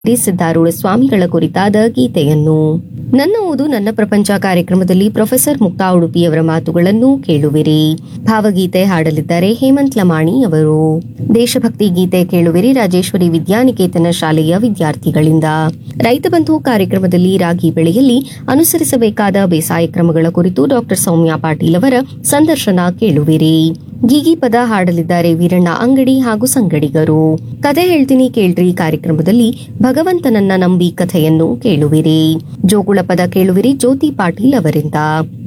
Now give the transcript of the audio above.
ಸಿದ್ದಾರೂಢ ಸ್ವಾಮಿಗಳ ಕುರಿತಾದ ಗೀತೆಯನ್ನು ನನ್ನ ಓದು ನನ್ನ ಪ್ರಪಂಚ ಕಾರ್ಯಕ್ರಮದಲ್ಲಿ ಪ್ರೊಫೆಸರ್ ಮುಕ್ತಾ ಉಡುಪಿಯವರ ಮಾತುಗಳನ್ನು ಕೇಳುವಿರಿ ಭಾವಗೀತೆ ಹಾಡಲಿದ್ದಾರೆ ಹೇಮಂತ್ ಲಮಾಣಿ ಅವರು ದೇಶಭಕ್ತಿ ಗೀತೆ ಕೇಳುವಿರಿ ರಾಜೇಶ್ವರಿ ವಿದ್ಯಾನಿಕೇತನ ಶಾಲೆಯ ವಿದ್ಯಾರ್ಥಿಗಳಿಂದ ರೈತ ಬಂಧು ಕಾರ್ಯಕ್ರಮದಲ್ಲಿ ರಾಗಿ ಬೆಳೆಯಲ್ಲಿ ಅನುಸರಿಸಬೇಕಾದ ಬೇಸಾಯ ಕ್ರಮಗಳ ಕುರಿತು ಡಾಕ್ಟರ್ ಸೌಮ್ಯ ಪಾಟೀಲ್ ಅವರ ಸಂದರ್ಶನ ಕೇಳುವಿರಿ ಗೀಗಿ ಪದ ಹಾಡಲಿದ್ದಾರೆ ವೀರಣ್ಣ ಅಂಗಡಿ ಹಾಗೂ ಸಂಗಡಿಗರು ಕತೆ ಹೇಳ್ತೀನಿ ಕೇಳ್ರಿ ಕಾರ್ಯಕ್ರಮದಲ್ಲಿ ಭಗವಂತನನ್ನ ನಂಬಿ ಕಥೆಯನ್ನು ಕೇಳುವಿರಿ ಜೋಗುಳ ಪದ ಕೇಳುವಿರಿ ಜ್ಯೋತಿ ಪಾಟೀಲ್ ಅವರಿಂದ